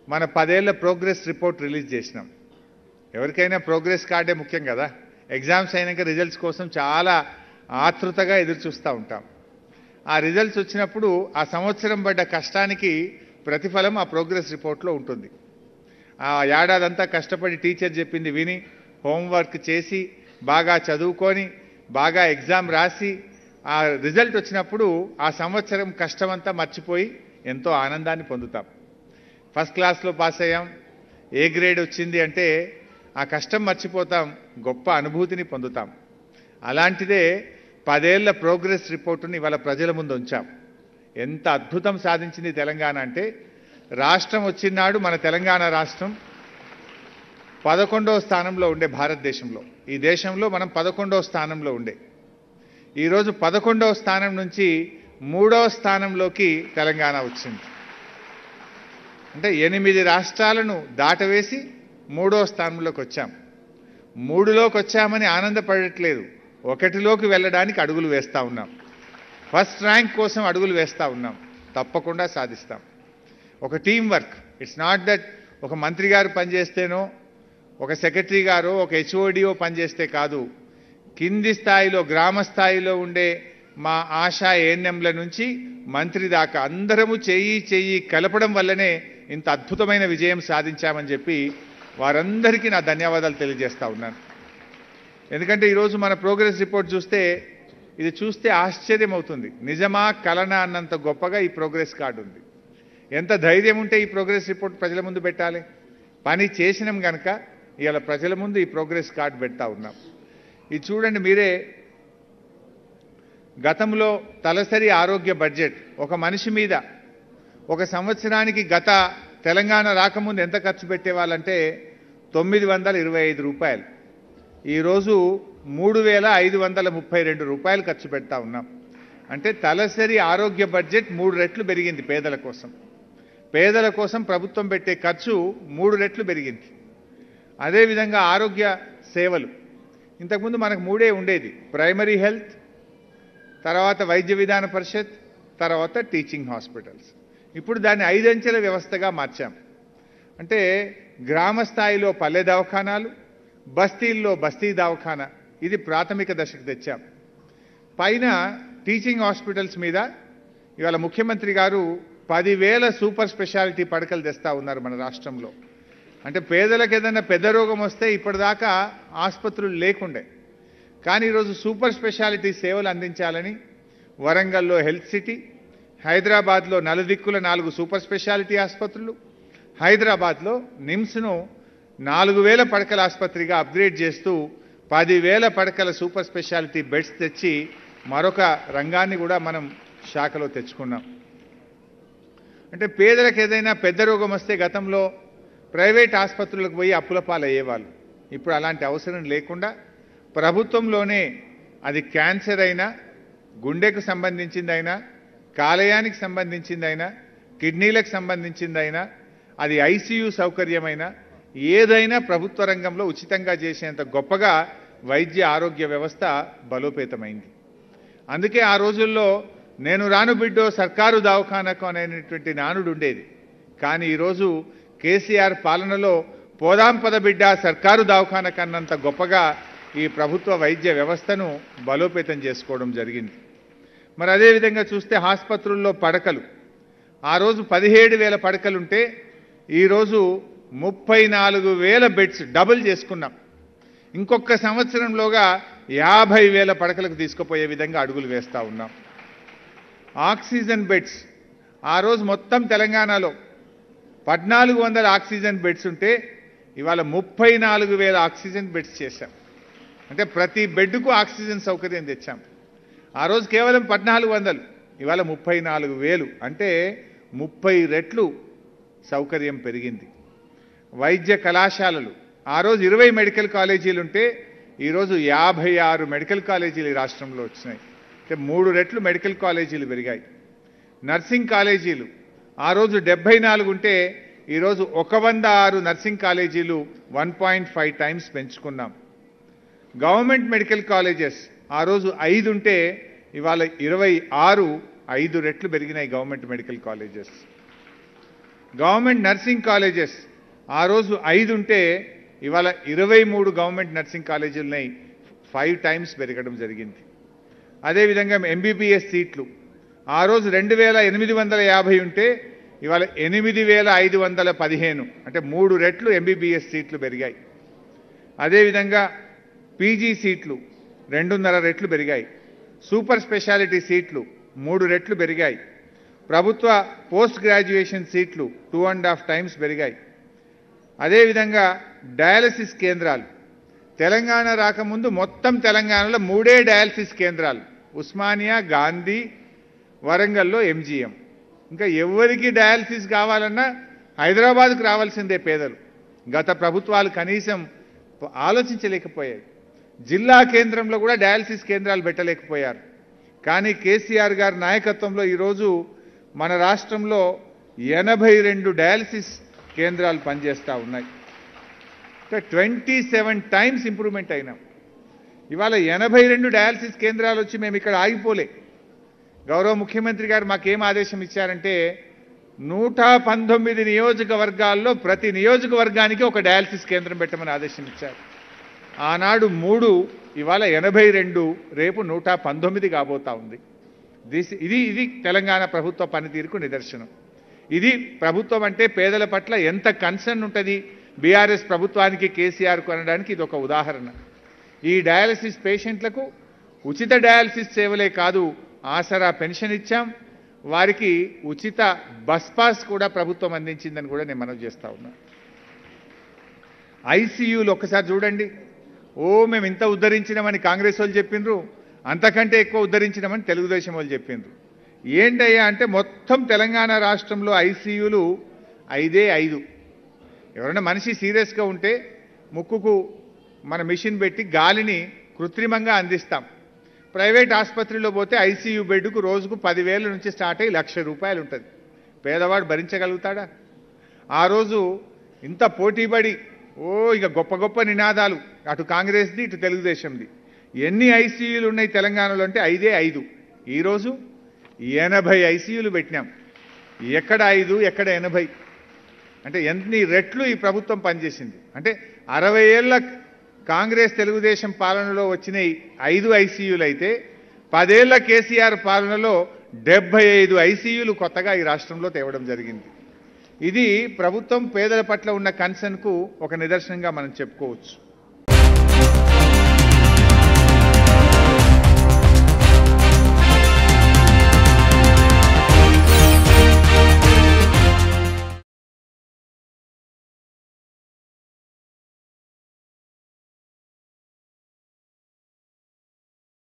మన పదేళ్ల progress report release చేసినాం ఎవరికైనా ప్రోగ్రెస్ కార్డే ముఖ్యం కదా ఎగ్జామ్స్ అయినాక రిజల్ట్స్ కోసం చాలా ఆతృతగా ఎదురు చూస్తూ ఉంటాం ఆ రిజల్ట్స్ వచ్చినప్పుడు ఆ సంవత్సరం పడ్డ కష్టానికి ప్రతిఫలం ఆ ప్రోగ్రెస్ రిపోర్ట్లో ఉంటుంది ఆ ఏడాదంతా కష్టపడి టీచర్ చెప్పింది విని హోంవర్క్ చేసి బాగా చదువుకొని బాగా ఎగ్జామ్ రాసి ఆ రిజల్ట్ వచ్చినప్పుడు ఆ సంవత్సరం కష్టమంతా మర్చిపోయి ఎంతో ఆనందాన్ని పొందుతాం ఫస్ట్ క్లాస్లో పాస్ అయ్యాం ఏ గ్రేడ్ వచ్చింది అంటే ఆ కష్టం మర్చిపోతాం గొప్ప అనుభూతిని పొందుతాం అలాంటిదే పదేళ్ల ప్రోగ్రెస్ రిపోర్టుని ఇవాళ ప్రజల ముందు ఉంచాం ఎంత అద్భుతం సాధించింది తెలంగాణ అంటే రాష్ట్రం వచ్చినాడు మన తెలంగాణ రాష్ట్రం పదకొండవ స్థానంలో ఉండే భారతదేశంలో ఈ దేశంలో మనం పదకొండవ స్థానంలో ఉండే ఈరోజు పదకొండవ స్థానం నుంచి మూడవ స్థానంలోకి తెలంగాణ వచ్చింది అంటే ఎనిమిది రాష్ట్రాలను దాటవేసి మూడవ స్థానంలోకి వచ్చాం మూడులోకి వచ్చామని ఆనందపడట్లేదు ఒకటిలోకి వెళ్ళడానికి అడుగులు వేస్తూ ఉన్నాం ఫస్ట్ ర్యాంక్ కోసం అడుగులు వేస్తూ ఉన్నాం తప్పకుండా సాధిస్తాం ఒక team work it's not that ఒక మంత్రి గారు పనిచేస్తేనో ఒక సెక్రటరీ గారు ఒక హెచ్ఓడిఓ పనిచేస్తే కాదు కింది స్థాయిలో గ్రామ స్థాయిలో ఉండే మా ఆశా ఏఎన్ఎంల నుంచి మంత్రి దాకా అందరము చెయ్యి చెయ్యి కలపడం వల్లనే ఇంత అద్భుతమైన విజయం సాధించామని చెప్పి వారందరికీ నా ధన్యవాదాలు తెలియజేస్తా ఉన్నాను ఎందుకంటే ఈరోజు మన ప్రోగ్రెస్ రిపోర్ట్ చూస్తే ఇది చూస్తే ఆశ్చర్యం అవుతుంది నిజమా కలనా అన్నంత గొప్పగా ఈ ప్రోగ్రెస్ కార్డు ఉంది ఎంత ధైర్యం ఉంటే ఈ ప్రోగ్రెస్ రిపోర్ట్ ప్రజల ముందు పెట్టాలి పని చేసినాం కనుక ఇవాళ ప్రజల ముందు ఈ ప్రోగ్రెస్ కార్డు పెడతా ఉన్నాం ఇది చూడండి మీరే గతంలో తలసరి ఆరోగ్య బడ్జెట్ ఒక మనిషి మీద ఒక సంవత్సరానికి గత తెలంగాణ రాకముందు ఎంత ఖర్చు పెట్టేవాళ్ళంటే తొమ్మిది వందల ఇరవై ఐదు రూపాయలు ఈరోజు మూడు వేల ఐదు వందల ముప్పై రెండు రూపాయలు ఖర్చు పెడతా ఉన్నాం అంటే తలసరి ఆరోగ్య బడ్జెట్ మూడు రెట్లు పెరిగింది పేదల కోసం పేదల కోసం ప్రభుత్వం పెట్టే ఖర్చు మూడు రెట్లు పెరిగింది అదేవిధంగా ఆరోగ్య సేవలు ఇంతకుముందు మనకు మూడే ఉండేది ప్రైమరీ హెల్త్ తర్వాత వైద్య విధాన పరిషత్ తర్వాత టీచింగ్ హాస్పిటల్స్ ఇప్పుడు దాన్ని ఐదంచెల వ్యవస్థగా మార్చాం అంటే గ్రామ స్థాయిలో పల్లె దవాఖానాలు బస్తీల్లో బస్తీ దవాఖానా ఇది ప్రాథమిక దశకు తెచ్చాం పైన టీచింగ్ హాస్పిటల్స్ మీద ఇవాళ ముఖ్యమంత్రి గారు పదివేల సూపర్ స్పెషాలిటీ పడకలు తెస్తా ఉన్నారు మన రాష్ట్రంలో అంటే పేదలకు ఏదైనా పెద్ద రోగం వస్తే ఇప్పటిదాకా ఆసుపత్రులు లేకుండే కానీ ఈరోజు సూపర్ స్పెషాలిటీ సేవలు అందించాలని వరంగల్లో హెల్త్ సిటీ హైదరాబాద్లో నలుదిక్కుల నాలుగు సూపర్ స్పెషాలిటీ ఆసుపత్రులు హైదరాబాద్లో నిమ్స్ను నాలుగు వేల పడకల ఆసుపత్రిగా అప్గ్రేడ్ చేస్తూ పదివేల పడకల సూపర్ స్పెషాలిటీ బెడ్స్ తెచ్చి మరొక రంగాన్ని కూడా మనం శాఖలో తెచ్చుకున్నాం అంటే పేదలకు ఏదైనా పెద్ద రోగం వస్తే గతంలో ప్రైవేట్ ఆసుపత్రులకు పోయి అప్పుల పాలయ్యేవాళ్ళు ఇప్పుడు అలాంటి అవసరం లేకుండా ప్రభుత్వంలోనే అది క్యాన్సర్ అయినా గుండెకు సంబంధించిందైనా కాలేయానికి సంబంధించిందైనా కిడ్నీలకు సంబంధించిందైనా అది ఐసీయూ సౌకర్యమైనా ఏదైనా ప్రభుత్వ రంగంలో ఉచితంగా చేసేంత గొప్పగా వైద్య ఆరోగ్య వ్యవస్థ బలోపేతమైంది అందుకే ఆ రోజుల్లో నేను రాను బిడ్డో సర్కారు దవాఖానకు అనేటువంటి నానుడు ఉండేది కానీ ఈరోజు కేసీఆర్ పాలనలో పోదాం పద బిడ్డ సర్కారు దవాఖానకు అన్నంత గొప్పగా ఈ ప్రభుత్వ వైద్య వ్యవస్థను బలోపేతం చేసుకోవడం జరిగింది మరి అదేవిధంగా చూస్తే ఆసుపత్రుల్లో పడకలు ఆ రోజు పదిహేడు వేల పడకలుంటే ఈరోజు ముప్పై నాలుగు వేల బెడ్స్ డబుల్ చేసుకున్నాం ఇంకొక సంవత్సరంలోగా యాభై వేల పడకలకు తీసుకుపోయే విధంగా అడుగులు వేస్తూ ఉన్నాం ఆక్సిజన్ బెడ్స్ ఆ రోజు మొత్తం తెలంగాణలో పద్నాలుగు వందల ఆక్సిజన్ బెడ్స్ ఉంటే ఇవాళ ముప్పై నాలుగు వేల ఆక్సిజన్ బెడ్స్ చేశాం అంటే ప్రతి బెడ్కు ఆక్సిజన్ సౌకర్యం తెచ్చాం ఆ రోజు కేవలం పద్నాలుగు వందలు ఇవాళ ముప్పై నాలుగు వేలు అంటే ముప్పై రెట్లు సౌకర్యం పెరిగింది వైద్య కళాశాలలు ఆ రోజు ఇరవై మెడికల్ కాలేజీలు ఉంటే ఈరోజు యాభై ఆరు మెడికల్ కాలేజీలు ఈ రాష్ట్రంలో వచ్చినాయి అంటే మూడు రెట్లు మెడికల్ కాలేజీలు పెరిగాయి నర్సింగ్ కాలేజీలు ఆ రోజు డెబ్బై నాలుగు ఉంటే ఈరోజు ఒక వంద ఆరు నర్సింగ్ కాలేజీలు వన్ పాయింట్ ఫైవ్ టైమ్స్ పెంచుకున్నాం గవర్నమెంట్ మెడికల్ కాలేజెస్ ఆ రోజు ఐదు ఉంటే ఇవాళ ఇరవై ఆరు ఐదు రెట్లు పెరిగినాయి government medical colleges government nursing కాలేజెస్ ఆ రోజు ఐదు ఉంటే ఇవాళ ఇరవై మూడు గవర్నమెంట్ నర్సింగ్ కాలేజీలున్నాయి ఫైవ్ టైమ్స్ పెరగడం జరిగింది అదేవిధంగా ఎంబీబీఎస్ సీట్లు ఆ రోజు రెండు వేల ఎనిమిది వందల యాభై ఉంటే ఇవాళ ఎనిమిది వేల ఐదు వందల పదిహేను అంటే మూడు రెట్లు ఎంబీబీఎస్ సీట్లు పెరిగాయి అదేవిధంగా పీజీ సీట్లు రెండున్నర రెట్లు పెరిగాయి సూపర్ స్పెషాలిటీ సీట్లు మూడు రెట్లు పెరిగాయి ప్రభుత్వ పోస్ట్ గ్రాడ్యుయేషన్ సీట్లు టూ అండ్ హాఫ్ టైమ్స్ పెరిగాయి అదేవిధంగా డయాలసిస్ కేంద్రాలు తెలంగాణ రాకముందు మొత్తం తెలంగాణలో మూడే డయాలసిస్ కేంద్రాలు ఉస్మానియా గాంధీ వరంగల్లో ఎంజీఎం ఇంకా ఎవరికి డయాలసిస్ కావాలన్నా హైదరాబాద్కు రావాల్సిందే పేదలు గత ప్రభుత్వాలు కనీసం ఆలోచించలేకపోయాయి జిల్లా కేంద్రంలో కూడా డయాలసిస్ కేంద్రాలు పెట్టలేకపోయారు కానీ కేసీఆర్ గారి నాయకత్వంలో ఈరోజు మన రాష్ట్రంలో ఎనభై రెండు డయాలసిస్ కేంద్రాలు పనిచేస్తూ ఉన్నాయి అంటే ట్వంటీ సెవెన్ టైమ్స్ ఇంప్రూవ్మెంట్ అయినాం ఇవాళ ఎనభై రెండు డయాలసిస్ కేంద్రాలు వచ్చి మేము ఇక్కడ ఆగిపోలే గౌరవ ముఖ్యమంత్రి గారు మాకేం ఆదేశం ఇచ్చారంటే నూట పంతొమ్మిది నియోజకవర్గాల్లో ప్రతి నియోజకవర్గానికి ఒక డయాలసిస్ కేంద్రం పెట్టమని ఆదేశం ఇచ్చారు ఆనాడు మూడు ఇవాళ ఎనభై రెండు రేపు నూట పంతొమ్మిది కాబోతా ఉంది దిస్ ఇది ఇది తెలంగాణ ప్రభుత్వ పనితీరుకు నిదర్శనం ఇది ప్రభుత్వం అంటే పేదల పట్ల ఎంత కన్సర్న్ ఉంటుంది బీఆర్ఎస్ ప్రభుత్వానికి కేసీఆర్కు అనడానికి ఇది ఒక ఉదాహరణ ఈ డయాలసిస్ పేషెంట్లకు ఉచిత డయాలసిస్ సేవలే కాదు ఆసరా పెన్షన్ ఇచ్చాం వారికి ఉచిత బస్ పాస్ కూడా ప్రభుత్వం అందించిందని కూడా నేను మనవి చేస్తా ఉన్నా ఐసీయూలు ఒక్కసారి చూడండి ఓ మేము ఇంత ఉద్ధరించినామని కాంగ్రెస్ వాళ్ళు చెప్పిండ్రు అంతకంటే ఎక్కువ ఉద్ధరించినామని తెలుగుదేశం వాళ్ళు చెప్పిండ్రు ఏంటయ్యా అంటే మొత్తం తెలంగాణ రాష్ట్రంలో ఐసీయూలు ఐదే ఐదు ఎవరైనా మనిషి సీరియస్గా ఉంటే ముక్కుకు మన మిషన్ పెట్టి గాలిని కృత్రిమంగా అందిస్తాం ప్రైవేట్ ఆసుపత్రిలో పోతే ఐసీయూ బెడ్కు రోజుకు పదివేల నుంచి స్టార్ట్ అయ్యి లక్ష రూపాయలు ఉంటుంది పేదవాడు భరించగలుగుతాడా ఆ రోజు ఇంత పోటీపడి ఓ ఇక గొప్ప గొప్ప నినాదాలు అటు కాంగ్రెస్ది ఇటు తెలుగుదేశంది ఎన్ని ఐసీయూలు ఉన్నాయి తెలంగాణలో అంటే ఐదే ఐదు ఈరోజు ఎనభై ఐసీయూలు పెట్టినాం ఎక్కడ ఐదు ఎక్కడ ఎనభై అంటే ఎన్ని రెట్లు ఈ ప్రభుత్వం పనిచేసింది అంటే అరవై ఏళ్ల కాంగ్రెస్ తెలుగుదేశం పాలనలో వచ్చిన ఈ ఐదు ఐసీయూలు అయితే పదేళ్ల కేసీఆర్ పాలనలో డెబ్బై ఐదు ఐసీయూలు కొత్తగా ఈ రాష్ట్రంలో తేవడం జరిగింది ఇది ప్రభుత్వం పేదల పట్ల ఉన్న కన్సర్న్కు ఒక నిదర్శనంగా మనం చెప్పుకోవచ్చు